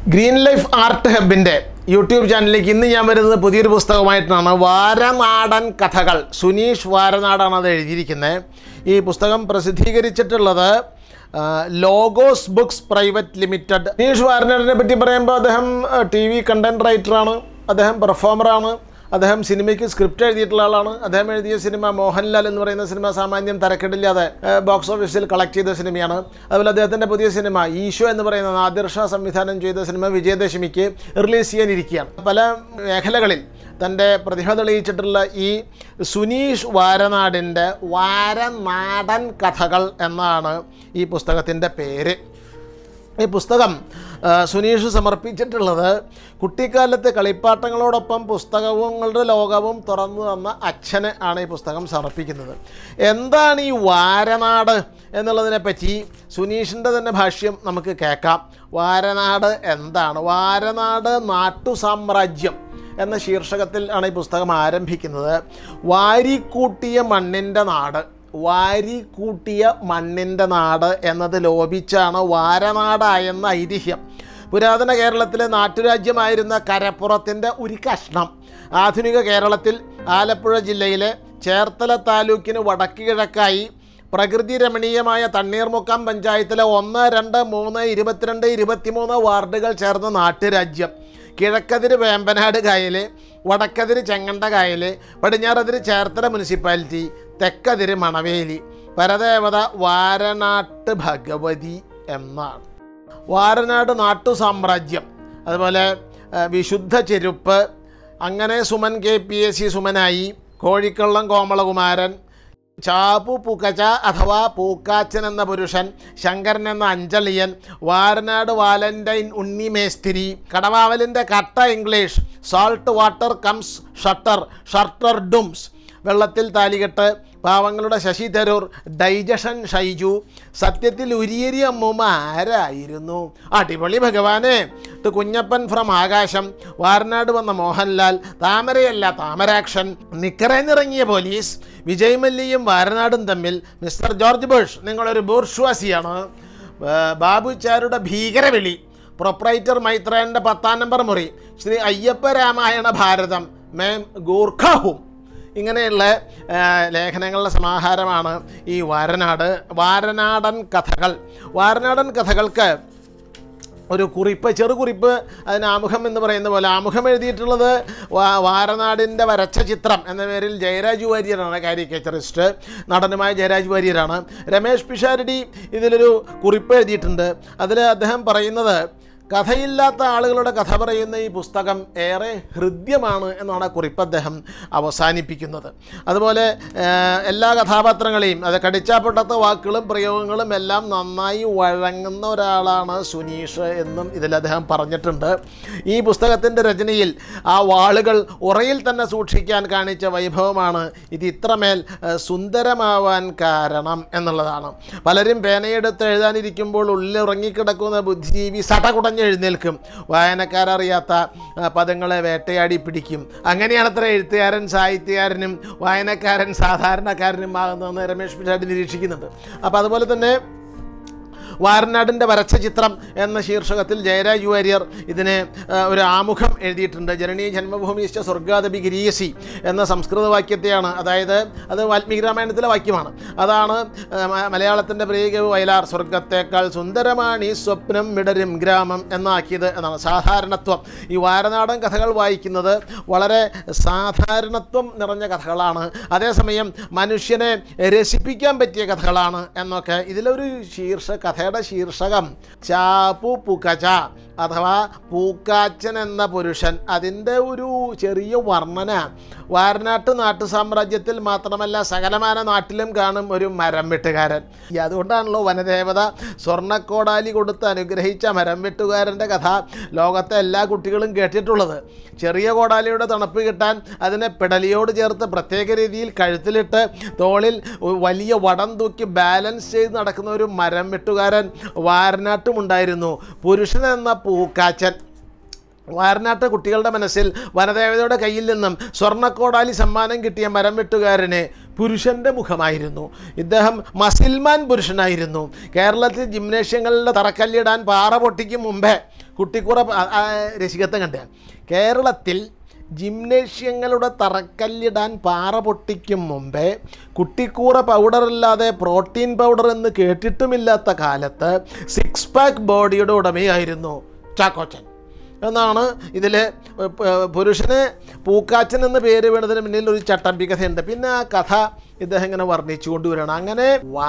green life art ഹബിൻ്റെ YouTube ചാനലിലേക്ക് ഇന്ന് ഞാൻ വരുന്നത് പുതിയൊരു പുസ്തകമായിട്ടാണ് വാരനാടൻ കഥകൾ സുനീഷ് വാരനാടാണ് അത് എഴുതിയിരിക്കുന്നത് ഈ പുസ്തകം പ്രസിദ്ധീകരിച്ചിട്ടുള്ളത് ആ, Logos books private limited Suneesh വാരനാടിനെ പറ്റി പറയുമ്പോൾ അദ്ദേഹം ടി വി കണ്ടൻറ് റൈറ്ററാണ് അദ്ദേഹം പെർഫോമറാണ് അദ്ദേഹം സിനിമയ്ക്ക് സ്ക്രിപ്റ്റ് എഴുതിയിട്ടുള്ള ആളാണ് അദ്ദേഹം എഴുതിയ സിനിമ മോഹൻലാൽ എന്ന് പറയുന്ന സിനിമ സാമാന്യം തരക്കെടില്ലാതെ ബോക്സ് ഓഫീസിൽ കളക്ട് ചെയ്ത സിനിമയാണ് അതുപോലെ അദ്ദേഹത്തിൻ്റെ പുതിയ സിനിമ ഈശോ എന്ന് പറയുന്ന നാദിർ ഷാ സംവിധാനം ചെയ്ത സിനിമ വിജയദശമിക്ക് റിലീസ് ചെയ്യാനിരിക്കുകയാണ് പല മേഖലകളിൽ തൻ്റെ പ്രതിഭ തെളിയിച്ചിട്ടുള്ള ഈ സുനീഷ് വാരനാടിൻ്റെ വാരനാടൻ കഥകൾ എന്നാണ് ഈ പുസ്തകത്തിൻ്റെ പേര് ഈ പുസ്തകം ആ, സുനീഷ് സമർപ്പിച്ചിട്ടുള്ളത് കുട്ടിക്കാലത്തെ കളിപ്പാട്ടങ്ങളോടൊപ്പം പുസ്തകങ്ങളുടെ ലോകവും തുറന്നു തന്ന അച്ഛന് ആണ് ഈ പുസ്തകം സമർപ്പിക്കുന്നത് എന്താണ് ഈ വാരനാട് എന്നുള്ളതിനെ പറ്റി സുനീഷിൻ്റെ തന്നെ ഭാഷ്യം നമുക്ക് കേൾക്കാം വാരനാട് എന്താണ് വാരനാട് നാട്ടു സാമ്രാജ്യം എന്ന ശീർഷകത്തിൽ ആണ് ഈ പുസ്തകം ആരംഭിക്കുന്നത് വാരിക്കൂട്ടിയ മണ്ണിൻ്റെ നാട് വാരിക്കൂട്ടിയ മണ്ണിൻ്റെ നാട് എന്നത് ലോപിച്ചാണ് വാരനാടായെന്ന ഐതിഹ്യം പുരാതന കേരളത്തിലെ നാട്ടുരാജ്യമായിരുന്ന കരപ്പുറത്തിൻ്റെ ഒരു കഷ്ണം ആധുനിക കേരളത്തിൽ ആലപ്പുഴ ജില്ലയിലെ ചേർത്തല താലൂക്കിന് വടക്ക് കിഴക്കായി പ്രകൃതി രമണീയമായ തണ്ണീർമുക്കം പഞ്ചായത്തിലെ ഒന്ന് രണ്ട് മൂന്ന് ഇരുപത്തിരണ്ട് ഇരുപത്തിമൂന്ന് വാർഡുകൾ ചേർന്ന നാട്ടുരാജ്യം കിഴക്കതിര് വേമ്പനാട് കായൽ വടക്കതിര് ചെങ്ങണ്ട കായൽ പടിഞ്ഞാറതിര് ചേർത്തല മുനിസിപ്പാലിറ്റി തെക്കതിര് മണവേലി പരദേവത വാരനാട്ട് ഭഗവതി എന്നാണ് വാരനാട് നാട്ടു സാമ്രാജ്യം അതുപോലെ ആ, വിശുദ്ധ ചെരുപ്പ് അങ്ങനെ Suman K P S C സുമനായി കോഴിക്കള്ളം കോമളകുമാരൻ ചാപ്പു പൂക്കച്ച അഥവാ പൂക്കാച്ചൻ എന്ന പുരുഷൻ ശങ്കരൻ എന്ന അഞ്ചളിയൻ വാരനാട് വാലന്റൈൻ ഉണ്ണി മേസ്തിരി കടവാവലിൻ്റെ കട്ട English salt water comes shutter ഷർട്ടർ ഡുംസ് വെള്ളത്തിൽ താലികെട്ട് പാവങ്ങളുടെ ശശി തരൂർ ഡൈജഷൻ ഷൈജു സത്യത്തിൽ ഉരിയേരി അമ്മൂമ്മ ആരായിരുന്നു അടിപൊളി ഭഗവാനെ ഇത് കുഞ്ഞപ്പൻ ഫ്രം ആകാശം വാരനാട് വന്ന മോഹൻലാൽ താമരയല്ല താമരാക്ഷൻ നിക്കറേന്നിറങ്ങിയ പോലീസ് വിജയ് മല്ലിയും വാരനാടും തമ്മിൽ മിസ്റ്റർ ജോർജ് ബുഷ് നിങ്ങളൊരു ബൂർഷ്വാസിയാണ് ഏർ ബാബുച്ചാരുടെ ഭീകരവിളി പ്രൊപ്പറേറ്റർ മൈത്രേൻ്റെ പത്താം നമ്പർ മുറി ശ്രീ അയ്യപ്പ രാമായണ ഭാരതം മേം ഗൂർഖാഹും ഇങ്ങനെയുള്ള ആ, ലേഖനങ്ങളുടെ സമാഹാരമാണ് ഈ വാരനാട് വാരനാടൻ കഥകൾ വാരനാടൻ കഥകൾക്ക് ഒരു കുറിപ്പ് ചെറുകുറിപ്പ് അതിന് ആമുഖം എന്ന് പറയുന്ന പോലെ ആമുഖം എഴുതിയിട്ടുള്ളത് വാ- വാരനാടിൻ്റെ വരച്ച ചിത്രം എന്ന പേരിൽ ജയരാജ് വാര്യരാണ് കാരിക്കേച്ചറിസ്റ്റ് നടനുമായ ജയരാജ് വാര്യരാണ് രമേഷ് പിഷാരടി ഇതിലൊരു കുറിപ്പ് എഴുതിയിട്ടുണ്ട് അതിൽ അദ്ദേഹം പറയുന്നത് കഥയില്ലാത്ത ആളുകളുടെ കഥ പറയുന്ന ഈ പുസ്തകം ഏറെ ഹൃദ്യമാണ് എന്നാണ് ആ കുറിപ്പ് അദ്ദേഹം അവസാനിപ്പിക്കുന്നത് അതുപോലെ ഏഹ്, എല്ലാ കഥാപാത്രങ്ങളെയും അത് കടിച്ചാപ്പൊട്ടാത്ത വാക്കുകളും പ്രയോഗങ്ങളും എല്ലാം നന്നായി വഴങ്ങുന്ന ഒരാളാണ് സുനീഷ് എന്നും ഇതിൽ അദ്ദേഹം പറഞ്ഞിട്ടുണ്ട് ഈ പുസ്തകത്തിൻ്റെ രചനയിൽ ആ വാളുകൾ ഉറയിൽ തന്നെ സൂക്ഷിക്കാൻ കാണിച്ച വൈഭവമാണ് ഇത് ഇത്രമേൽ ഏഹ്, സുന്ദരമാവാൻ കാരണം എന്നുള്ളതാണ് പലരും പേനയെടുത്ത് എഴുതാനിരിക്കുമ്പോൾ ഉള്ളിൽ ഉറങ്ങിക്കിടക്കുന്ന ബുദ്ധിജീവി സടകുടഞ്ഞ് എഴുന്നേൽക്കും വായനക്കാരറിയാത്ത ആ, പദങ്ങളെ വേട്ടയാടി പിടിക്കും അങ്ങനെയാണ് അത്ര എഴുത്തുകാരൻ സാഹിത്യകാരനും വായനക്കാരൻ സാധാരണക്കാരനും ആകുന്നതെന്ന് രമേഷ് പിഷാടി നിരീക്ഷിക്കുന്നുണ്ട് അപ്പോൾ അതുപോലെ തന്നെ വാരനാടിൻ്റെ വരച്ച ചിത്രം എന്ന ശീർഷകത്തിൽ ജയരാജ് വാര്യർ ഇതിന് ആ, ഒരു ആമുഖം എഴുതിയിട്ടുണ്ട് ജനനീ ജന്മഭൂമിശ്ച സ്വർഗാദപി ഗിരീയസി എന്ന സംസ്കൃത വാക്യത്തെയാണ് അതായത് അത് വാൽമീകി രാമായണത്തിലെ വാക്യമാണ് അതാണ് ആ, മ- മലയാളത്തിൻ്റെ പ്രിയകവ് വയലാർ സ്വർഗത്തേക്കാൾ സുന്ദരമാണ് ഈ സ്വപ്നം വിടരും ഗ്രാമം എന്നാക്കിയത് എന്നാണ് സാധാരണത്വം ഈ വാരനാടൻ കഥകൾ വായിക്കുന്നത് വളരെ സാധാരണത്വം നിറഞ്ഞ കഥകളാണ് അതേസമയം മനുഷ്യനെ രസിപ്പിക്കാൻ പറ്റിയ കഥകളാണ് എന്നൊക്കെ ഇതിലൊരു ശീർഷ കഥയുടെ ശീർഷകം ചാപ്പു പുകച അഥവാ പൂക്കാച്ചൻ എന്ന പുരുഷൻ അതിൻ്റെ ഒരു ചെറിയ വർണ്ണന വാരനാട്ട് നാട്ടു സാമ്രാജ്യത്തിൽ മാത്രമല്ല സകലമാന നാട്ടിലും കാണും ഒരു മരം വെട്ടുകാരൻ ഈ അതുകൊണ്ടാണല്ലോ വനദേവത സ്വർണ്ണക്കോടാലി കൊടുത്ത് അനുഗ്രഹിച്ച മരം വെട്ടുകാരൻ്റെ കഥ ലോകത്തെ എല്ലാ കുട്ടികളും കേട്ടിട്ടുള്ളത് ചെറിയ കോടാലിയുടെ തണുപ്പ് കിട്ടാൻ അതിനെ പിടലിയോട് ചേർത്ത് പ്രത്യേക രീതിയിൽ കഴുത്തിലിട്ട് തോളിൽ ഒരു വലിയ വടം തൂക്കി ബാലൻസ് ചെയ്ത് നടക്കുന്ന ഒരു മരം വെട്ടുകാരൻ വാരനാട്ടും ഉണ്ടായിരുന്നു പുരുഷൻ എന്ന പൂക്കാച്ചൻ വാരനാട്ട് കുട്ടികളുടെ മനസ്സിൽ വനദേവതയുടെ കയ്യിൽ നിന്നും സ്വർണ്ണക്കോടാലി സമ്മാനം കിട്ടിയ മരം വെട്ടുകാരന് പുരുഷൻ്റെ മുഖമായിരുന്നു ഇദ്ദേഹം മസിൽമാൻ പുരുഷനായിരുന്നു കേരളത്തിൽ ജിംനേഷ്യങ്ങളിലെ തറക്കല്ലിടാൻ പാറ പൊട്ടിക്കും മുമ്പേ കുട്ടിക്കുറ പ- ആ, രസികത്തെ കണ്ട കേരളത്തിൽ ജിംനേഷ്യങ്ങളുടെ തറക്കല്ലിടാൻ പാറ പൊട്ടിക്കും മുമ്പേ കുട്ടിക്കൂറ പൗഡറില്ലാതെ പ്രോട്ടീൻ പൗഡർ എന്ന് കേട്ടിട്ടുമില്ലാത്ത കാലത്ത് സിക്സ് പാക്ക് ബോഡിയുടെ ഉടമയായിരുന്നു ചാക്കോച്ചൻ എന്നാണ് ഇതിൽ പുരുഷന് പൂക്കാച്ചൻ എന്ന പേര് വീണതിന് പിന്നിൽ ഒരു ചട്ടമ്പി കഥയുണ്ട് പിന്നെ ആ കഥ ഇദ്ദേഹം ഇങ്ങനെ വർണ്ണിച്ചു കൊണ്ടുവരണം അങ്ങനെ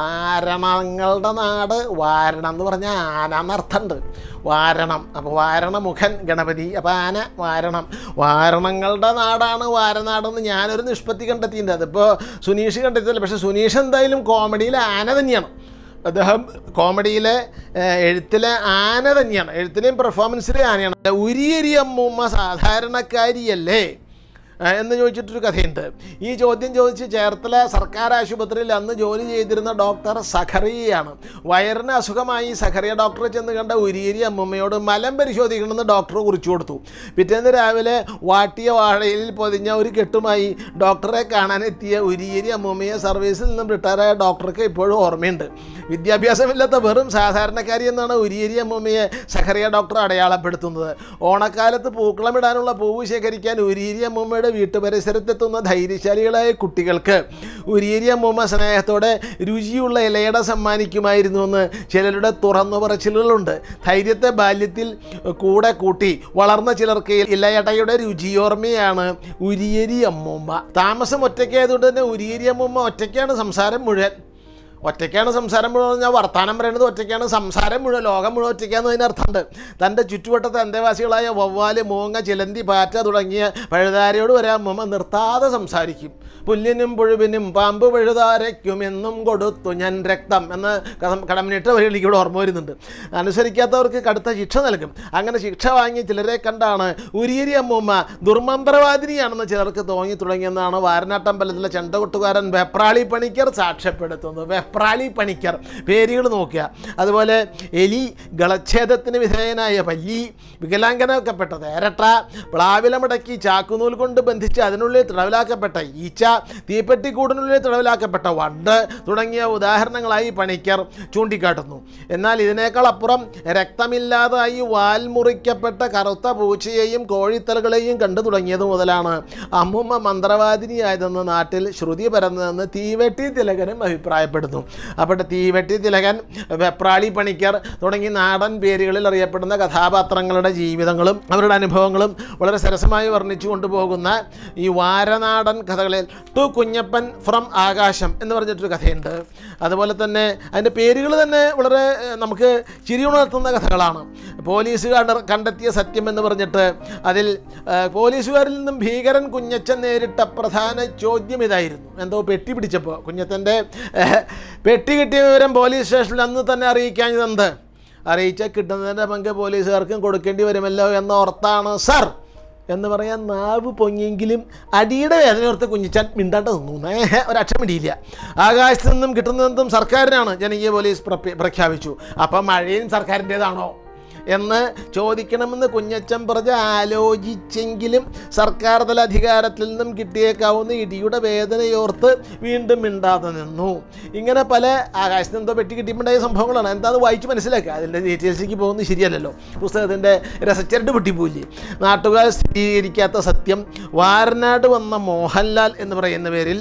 വാരണങ്ങളുടെ നാട് വാരണം എന്ന് പറഞ്ഞാൽ ആന എന്നർത്ഥമുണ്ട് വാരണം അപ്പോൾ വാരണമുഖൻ ഗണപതി അപ്പോൾ ആന വാരണം വാരണങ്ങളുടെ നാടാണ് വാരനാടെന്ന് ഞാനൊരു നിഷ്പത്തി കണ്ടെത്തിയിട്ടുണ്ട് അതിപ്പോൾ സുനീഷ് കണ്ടെത്തിയില്ല പക്ഷേ സുനീഷ് എന്തായാലും കോമഡിയിൽ ആന തന്നെയാണ് അദ്ദേഹം കോമഡിയിലെ ഏഹ്, എഴുത്തിലെ ആന തന്നെയാണ് എഴുത്തിലെയും പെർഫോമൻസിലെ ആനയാണ് ഉരിയരി അമ്മൂമ്മ സാധാരണക്കാരിയല്ലേ ഏഹ്, എന്ന് ചോദിച്ചിട്ടൊരു കഥയുണ്ട് ഈ ചോദ്യം ചോദിച്ച് ചേർത്തല സർക്കാർ ആശുപത്രിയിൽ അന്ന് ജോലി ചെയ്തിരുന്ന ഡോക്ടർ സഖറിയയാണ് വയറിന് അസുഖമായി സഖറിയ ഡോക്ടറെ ചെന്ന് കണ്ട ഉരിയരി അമ്മൂമ്മയോട് മലം പരിശോധിക്കണമെന്ന് ഡോക്ടർ കുറിച്ചു കൊടുത്തു പിറ്റേന്ന് രാവിലെ വാട്ടിയ വാഴയിൽ പൊതിഞ്ഞ ഒരു കെട്ടുമായി ഡോക്ടറെ കാണാനെത്തിയ ഉരിയരി അമ്മൂമ്മയെ സർവീസിൽ നിന്നും റിട്ടയറായ ഡോക്ടർക്ക് ഇപ്പോഴും ഓർമ്മയുണ്ട് വിദ്യാഭ്യാസമില്ലാത്ത വെറും സാധാരണക്കാരി എന്നാണ് ഉരിയരി അമ്മൂമ്മയെ സഖറിയ ഡോക്ടർ അടയാളപ്പെടുത്തുന്നത് ഓണക്കാലത്ത് പൂക്കളമിടാനുള്ള പൂവ് ശേഖരിക്കാൻ ഉരിയരി അമ്മൂമ്മയുടെ വീട്ടുപരിസരത്തെത്തുന്ന ധൈര്യശാലികളായ കുട്ടികൾക്ക് ഉരിയരി അമ്മൂമ്മ സ്നേഹത്തോടെ രുചിയുള്ള ഇലയട സമ്മാനിക്കുമായിരുന്നു എന്ന് ചിലരുടെ തുറന്നു പറച്ചിലുകളുണ്ട് ധൈര്യത്തെ ബാല്യത്തിൽ കൂടെ കൂട്ടി വളർന്ന ചിലർക്ക് ഇലയടയുടെ രുചിയോർമ്മയാണ് ഉരിയരി അമ്മൂമ്മ താമസം ഒറ്റയ്ക്കായതുകൊണ്ട് തന്നെ ഉരിയരി അമ്മൂമ്മ ഒറ്റയ്ക്കാണ് സംസാരം മുഴുവൻ ഒറ്റയ്ക്കാണ് സംസാരം മുഴുവൻ പറഞ്ഞാൽ വർത്തമാനം പറയുന്നത് ഒറ്റയ്ക്കാണ് സംസാരം മുഴുവൻ ലോകം മുഴുവൻ ഒറ്റയ്ക്കാന്ന് അതിന് അർത്ഥമുണ്ട് തൻ്റെ ചുറ്റുവട്ടത്തെ അന്തേവാസികളായ വവ്വാല് മൂങ്ങ ചിലന്തി പാറ്റ തുടങ്ങിയ പഴുതാരയോട് വരെ അമ്മമ്മ നിർത്താതെ സംസാരിക്കും പുല്ലിനും പുഴുവിനും പാമ്പ് പഴുതാരയ്ക്കുമെന്നും കൊടുത്തു ഞാൻ രക്തം എന്ന് കടം കടമിനിട്ട വഴി എനിക്ക് ഇവിടെ ഓർമ്മ വരുന്നുണ്ട് അനുസരിക്കാത്തവർക്ക് കടുത്ത ശിക്ഷ നൽകും അങ്ങനെ ശിക്ഷ വാങ്ങി ചിലരെ കണ്ടാണ് ഉരിയരി അമ്മൂമ്മ ദുർമന്ത്രവാദിനിയാണെന്ന് ചിലർക്ക് തോന്നി തുടങ്ങിയെന്നാണ് വാരനാട്ടമ്പലത്തിലെ ചെണ്ടകൊട്ടുകാരൻ വെപ്രാളി പണിക്കർ സാക്ഷ്യപ്പെടുത്തുന്നത് വെപ്രാളി പണിക്കർ പേരുകൾ നോക്കുക അതുപോലെ എലി ഗളച്ഛേദത്തിന് വിധേയനായ പല്ലി വികലാംഗനാക്കപ്പെട്ട തേരട്ട പ്ലാവിലമടക്കി ചാക്കുനൂൽ കൊണ്ട് ബന്ധിച്ച് അതിനുള്ളിൽ തടവിലാക്കപ്പെട്ട ഈച്ച തീപ്പെട്ടിക്കൂടിനുള്ളിൽ തടവിലാക്കപ്പെട്ട വണ്ട് തുടങ്ങിയ ഉദാഹരണങ്ങളായി പണിക്കർ ചൂണ്ടിക്കാട്ടുന്നു എന്നാൽ ഇതിനേക്കാൾ അപ്പുറം രക്തമില്ലാതായി വാൽ മുറിക്കപ്പെട്ട കറുത്ത പൂച്ചയെയും കോഴിത്തലകളെയും കണ്ടു തുടങ്ങിയത് മുതലാണ് അമ്മുമ്മ മന്ത്രവാദിനിയായതെന്ന് നാട്ടിൽ ശ്രുതി പരന്നതെന്ന് തീവെട്ടി തിലകനും അഭിപ്രായപ്പെടുന്നു അപ്പോൾ തീവെട്ടി തിലകൻ വെപ്രാളി പണിക്കർ തുടങ്ങി നാടൻ പേരുകളിൽ അറിയപ്പെടുന്ന കഥാപാത്രങ്ങളുടെ ജീവിതങ്ങളും അവരുടെ അനുഭവങ്ങളും വളരെ സരസമായി വർണ്ണിച്ചു കൊണ്ടുപോകുന്ന ഈ വാരനാടൻ കഥകളിൽ ടു കുഞ്ഞപ്പൻ ഫ്രം ആകാശം എന്ന് പറഞ്ഞിട്ടൊരു കഥയുണ്ട് അതുപോലെ തന്നെ അതിൻ്റെ പേരുകൾ തന്നെ വളരെ ഏഹ്, നമുക്ക് ചിരിയുണർത്തുന്ന കഥകളാണ് പോലീസ് കണ്ട- കണ്ടെത്തിയ സത്യം എന്ന് പറഞ്ഞിട്ട് അതിൽ ഏഹ്, പോലീസുകാരിൽ നിന്നും ഭീകരൻ കുഞ്ഞച്ചൻ നേരിട്ട പ്രധാന ചോദ്യം ഇതായിരുന്നു എന്തോ പെട്ടി പിടിച്ചപ്പോൾ കുഞ്ഞച്ചൻ്റെ ഏഹ്, പെട്ടി കിട്ടിയ വിവരം പോലീസ് സ്റ്റേഷനിൽ അന്ന് തന്നെ അറിയിക്കാഞ്ഞതെന്ത് അറിയിച്ചാൽ കിട്ടുന്നതിൻ്റെ പങ്ക് പോലീസുകാർക്കും കൊടുക്കേണ്ടി വരുമല്ലോ എന്ന ഓർത്താണ് സർ എന്ന് പറയാൻ നാവ് പൊങ്ങിയെങ്കിലും അടിയുടെ വേദനയോർത്ത് കുഞ്ഞിച്ചാൻ മിണ്ടാണ്ട് നിന്നു ഏഹ് ഒരക്ഷരം മിണ്ടിയില്ല ആകാശത്ത് നിന്നും കിട്ടുന്നതെന്തും സർക്കാരിനാണ് ജനകീയ പോലീസ് പ്രപ- പ്രഖ്യാപിച്ചു അപ്പം മഴയും സർക്കാരിൻ്റേതാണോ എന്ന് ചോദിക്കണമെന്ന് കുഞ്ഞച്ചൻ പറഞ്ഞ് ആലോചിച്ചെങ്കിലും സർക്കാർ തല അധികാരത്തിൽ നിന്നും കിട്ടിയേക്കാവുന്ന ഇടിയുടെ വേദനയോർത്ത് വീണ്ടും മിണ്ടാതെ നിന്നു ഇങ്ങനെ പല ആകാശത്ത് എന്തോ പെട്ടി കിട്ടിയിട്ടുണ്ടായ സംഭവങ്ങളാണ് എന്താണെന്ന് വായിച്ച് മനസ്സിലാക്കുക അതിൻ്റെ ഡീറ്റെയിൽസിലേക്ക് പോകുന്നത് ശരിയല്ലല്ലോ പുസ്തകത്തിൻ്റെ രസച്ചരട് പൊട്ടിപ്പോയില്ലേ നാട്ടുകാർ സ്ഥിരീകരിക്കാത്ത സത്യം വാരനാട് വന്ന മോഹൻലാൽ എന്ന് പറയുന്ന പേരിൽ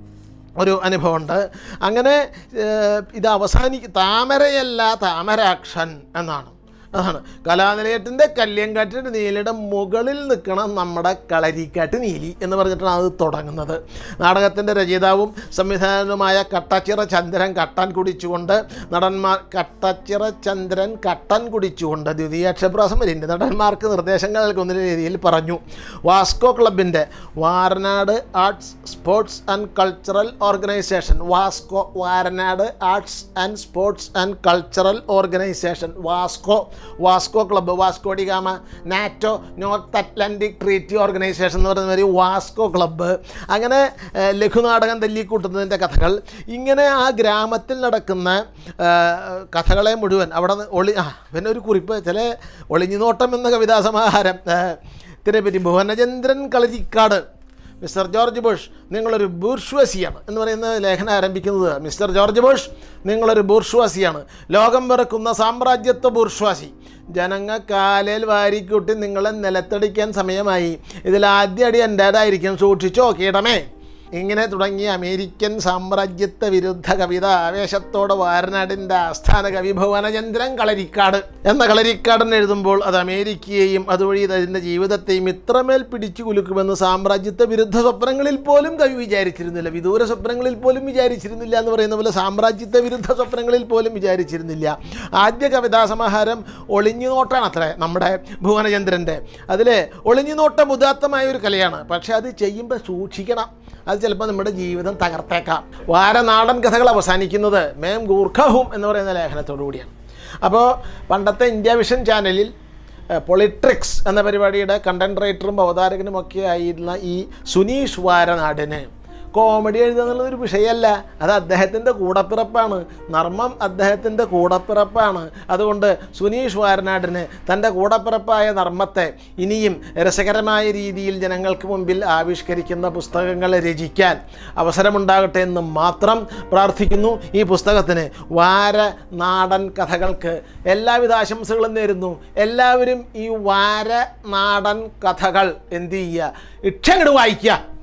ഒരു അനുഭവമുണ്ട് അങ്ങനെ ഏഹ്, ഇത് അവസാനിക്ക താമരയല്ല താമരാക്ഷൻ എന്നാണ് അതാണ് കലാനിലയത്തിൻ്റെ കല്യങ്കാറ്റിൻ്റെ നീലിയുടെ മുകളിൽ നിൽക്കണം നമ്മുടെ കളരിക്കാട്ട് നീലി എന്ന് പറഞ്ഞിട്ടാണ് അത് തുടങ്ങുന്നത് നാടകത്തിൻ്റെ രചയിതാവും സംവിധാനവുമായ കട്ടച്ചിറ ചന്ദ്രൻ കട്ടൻ കുടിച്ചുകൊണ്ട് നടന്മാർ കട്ടച്ചിറ ചന്ദ്രൻ കട്ടൻ കുടിച്ചുകൊണ്ട് ദ്വിതീയാക്ഷപ്രാസം വരിൻ്റെ നടന്മാർക്ക് നിർദ്ദേശങ്ങൾ നൽകുന്ന രീതിയിൽ പറഞ്ഞു വാസ്കോ ക്ലബിൻ്റെ Varanad arts sports and cultural organisation Vasco Varanad arts and sports and cultural organisation Vasco Vasco club Vasco da Gama NATO North Atlantic treaty organisation എന്ന് പറയുന്ന ഒരു വാസ്കോ ക്ലബ്ബ് അങ്ങനെ ഏഹ്, ലഘുനാടകം തല്ലിക്കൂട്ടുന്നതിൻ്റെ കഥകൾ ഇങ്ങനെ ആ ഗ്രാമത്തിൽ നടക്കുന്ന ഏഹ്, കഥകളെ മുഴുവൻ അവിടെ നിന്ന് ഒളി ആ പിന്നെ ഒരു കുറിപ്പ് ചില ഒളിഞ്ഞുനോട്ടം എന്ന കവിതാ സമാഹാരം ഏഹ്, ഇതിനെപ്പറ്റി Bhuvanachandran Kalarikkad mister George Bush നിങ്ങളൊരു ബൂർഷ്വാസിയാണ് എന്ന് പറയുന്ന ലേഖനം ആരംഭിക്കുന്നത് മിസ്റ്റർ ജോർജ് ബുഷ് നിങ്ങളൊരു ബൂർഷ്വാസിയാണ് ലോകം വെറുക്കുന്ന സാമ്രാജ്യത്വ ബൂർഷ്വാസി ജനങ്ങ കാലയിൽ വാരിക്കൂട്ടി നിങ്ങളെ നിലത്തടിക്കാൻ സമയമായി ഇതിൽ ആദ്യ അടി എൻ്റേതായിരിക്കും സൂക്ഷിച്ചോ കീടമേ ഇങ്ങനെ തുടങ്ങിയ അമേരിക്കൻ സാമ്രാജ്യത്വ വിരുദ്ധ കവിത ആവേശത്തോടെ വാരനാടിൻ്റെ ആസ്ഥാന കവി ഭുവനചന്ദ്രൻ കളരിക്കാട് എന്ന കളരിക്കാടൻ എഴുതുമ്പോൾ അത് അമേരിക്കയെയും അതുവഴി അതിൻ്റെ ജീവിതത്തെയും ഇത്രമേൽ പിടിച്ചു കുലുക്കുമെന്ന് സാമ്രാജ്യത്വ വിരുദ്ധ സ്വപ്നങ്ങളിൽ പോലും കവി വിചാരിച്ചിരുന്നില്ല വിദൂര സ്വപ്നങ്ങളിൽ പോലും വിചാരിച്ചിരുന്നില്ല എന്ന് പറയുന്ന പോലെ സാമ്രാജ്യത്വ വിരുദ്ധ സ്വപ്നങ്ങളിൽ പോലും വിചാരിച്ചിരുന്നില്ല ആദ്യ കവിതാ സമാഹാരം ഒളിഞ്ഞു നോട്ടാണ് അത്രേ നമ്മുടെ ഭുവനചന്ദ്രൻ്റെ അതിൽ ഒളിഞ്ഞു നോട്ടം ഉദാത്തമായ ഒരു കലയാണ് പക്ഷേ അത് ചെയ്യുമ്പോൾ സൂക്ഷിക്കണം അത് ചിലപ്പോൾ നമ്മുടെ ജീവിതം തകർത്തേക്കാം വാരനാടൻ കഥകൾ അവസാനിക്കുന്നത് മേം ഗൂർഖഹും എന്ന് പറയുന്ന ലേഖനത്തോടു കൂടിയാണ് അപ്പോൾ പണ്ടത്തെ ഇന്ത്യ വിഷൻ ചാനലിൽ പൊളിട്രിക്സ് എന്ന പരിപാടിയുടെ കണ്ടന്റ് റൈറ്ററും അവതാരകനും ഒക്കെ ആയിരുന്ന ഈ സുനീഷ് വാരനാടിന് കോമഡി എഴുതുക എന്നുള്ളതൊരു വിഷയമല്ല അത് അദ്ദേഹത്തിൻ്റെ കൂടപ്പിറപ്പാണ് നർമ്മം അദ്ദേഹത്തിൻ്റെ കൂടപ്പിറപ്പാണ് അതുകൊണ്ട് സുനീഷ് വാരനാടിന് തൻ്റെ കൂടപ്പിറപ്പായ നർമ്മത്തെ ഇനിയും രസകരമായ രീതിയിൽ ജനങ്ങൾക്ക് മുമ്പിൽ ആവിഷ്കരിക്കുന്ന പുസ്തകങ്ങൾ രചിക്കാൻ അവസരമുണ്ടാകട്ടെ എന്ന് മാത്രം പ്രാർത്ഥിക്കുന്നു ഈ പുസ്തകത്തിന് വാര നാടൻ കഥകൾക്ക് എല്ലാവിധ ആശംസകളും നേരുന്നു എല്ലാവരും ഈ വാര നാടൻ കഥകൾ എന്ത് ചെയ്യുക ഇക്ഷങ്ങട് വായിക്കുക